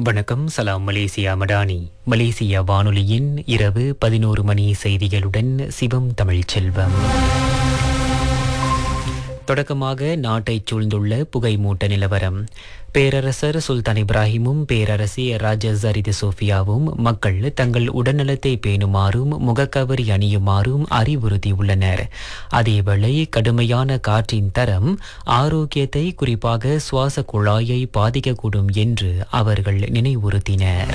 வணக்கம் சலாம் Malaysia Madani Malaysia வானொலியின் இரவு பதினோரு மணி செய்திகளுடன் சிவம் தமிழ்ச்செல்வம் தொடக்கமாக நாட்டைச் சூழ்ந்துள்ள புகைமூட்ட நிலவரம் பேரரசர் சுல்தான் இப்ராஹிமும் பேரரசி ராஜ ஜரிது சோஃபியாவும் மக்கள் தங்கள் உடல்நலத்தை பேணுமாறும் முகக்கவரி அணியுமாறும் அறிவுறுத்தியுள்ளனர் அதேவேளை கடுமையான காற்றின் தரம் ஆரோக்கியத்தை குறிப்பாக சுவாச குழாயை பாதிக்கக்கூடும் என்று அவர்கள் நினைவுறுத்தினர்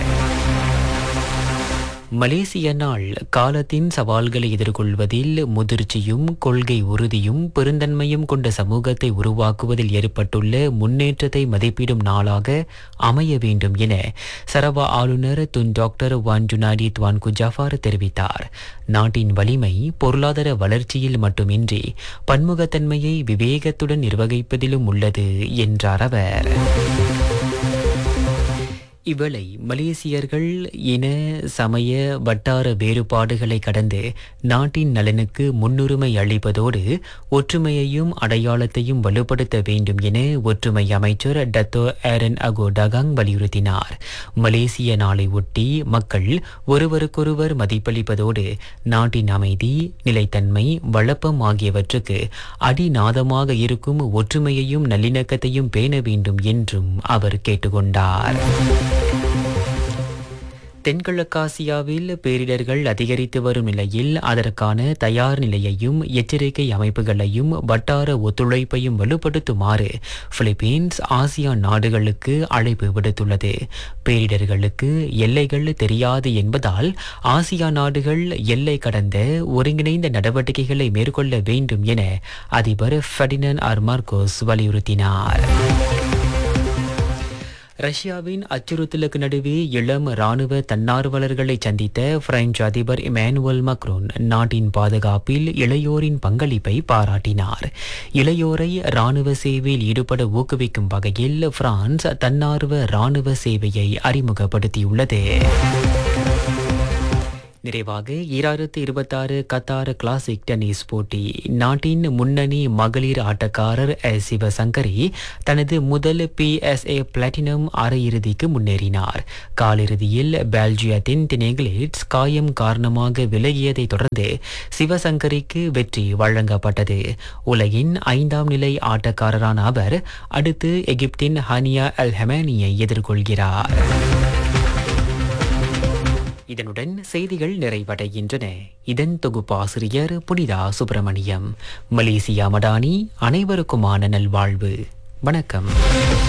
மலேசிய நாள் காலத்தின் சவால்களை எதிர்கொள்வதில் முதிர்ச்சியும் கொள்கை உறுதியும் பெருந்தன்மையும் கொண்ட சமூகத்தை உருவாக்குவதில் ஏற்பட்டுள்ள முன்னேற்றத்தை மதிப்பிடும் நாளாக அமைய வேண்டும் என சரவா ஆளுநர் Tun doctor Wan Junaidi Tuanku Jaafar தெரிவித்தார் நாட்டின் வலிமை பொருளாதார வளர்ச்சியில் மட்டுமின்றி பன்முகத்தன்மையை விவேகத்துடன் நிர்வகிப்பதிலும் உள்ளது என்றார் அவர் இவ்வேளை மலேசியர்கள் இன சமய வட்டார வேறுபாடுகளை கடந்து நாட்டின் நலனுக்கு முன்னுரிமை அளிப்பதோடு ஒற்றுமையையும் அடையாளத்தையும் வலுப்படுத்த வேண்டும் என ஒற்றுமை அமைச்சர் டத்தோ ஏரன் அகோ டகாங் வலியுறுத்தினார் மலேசிய நாளை ஒட்டி மக்கள் ஒருவருக்கொருவர் மதிப்பளிப்பதோடு நாட்டின் அமைதி நிலைத்தன்மை வளப்பம் ஆகியவற்றுக்கு அடிநாதமாக இருக்கும் ஒற்றுமையையும் நல்லிணக்கத்தையும் பேண வேண்டும் என்றும் அவர் கேட்டுக்கொண்டார் தென்கிழக்காசியாவில் பேரிடர்கள் அதிகரித்து வரும் நிலையில் அதற்கான தயார் நிலையையும் எச்சரிக்கை அமைப்புகளையும் வட்டார ஒத்துழைப்பையும் வலுப்படுத்துமாறு பிலிப்பீன்ஸ் ஆசியான் நாடுகளுக்கு அழைப்பு விடுத்துள்ளது பேரிடர்களுக்கு எல்லைகள் தெரியாது என்பதால் ஆசியா நாடுகள் எல்லை கடந்த ஒருங்கிணைந்த நடவடிக்கைகளை மேற்கொள்ள வேண்டும் என அதிபர் ஃபெர்டினன் ஆர் மார்கோஸ் வலியுறுத்தினார் ரஷ்யாவின் அச்சுறுத்தலுக்கு நடுவே இளம் ராணுவ தன்னார்வலர்களை சந்தித்த பிரெஞ்சு அதிபர் இமானுவல் மக்ரோன் நாட்டின் பாதுகாப்பில் இளையோரின் பங்களிப்பை பாராட்டினார் இளையோரை ராணுவ சேவையில் ஈடுபட ஊக்குவிக்கும் வகையில் பிரான்ஸ் தன்னார்வ ராணுவ சேவையை அறிமுகப்படுத்தியுள்ளது நிறைவாக ஈராயிரத்து இருபத்தாறு கத்தார் கிளாசிக் டென்னிஸ் போட்டி நாட்டின் முன்னணி மகளிர் ஆட்டக்காரர் எஸ் சிவசங்கரி தனது முதல் பிஎஸ்ஏ பிளாட்டினம் அரையிறுதிக்கு முன்னேறினார் காலிறுதியில் பெல்ஜியத்தின் தினேகிளிட்ஸ் காயம் காரணமாக விலகியதை தொடர்ந்து சிவசங்கரிக்கு வெற்றி வழங்கப்பட்டது உலகின் ஐந்தாம் நிலை ஆட்டக்காரரான அவர் அடுத்து எகிப்தின் ஹனியா அல் ஹெமானியை எதிர்கொள்கிறார் இதனுடன் செய்திகள் நிறைவடைகின்றன இதன் தொகுப்பாசிரியர் புனிதா சுப்பிரமணியம் மலேசியா மடானி அனைவருக்குமான நல்வாழ்வு வணக்கம்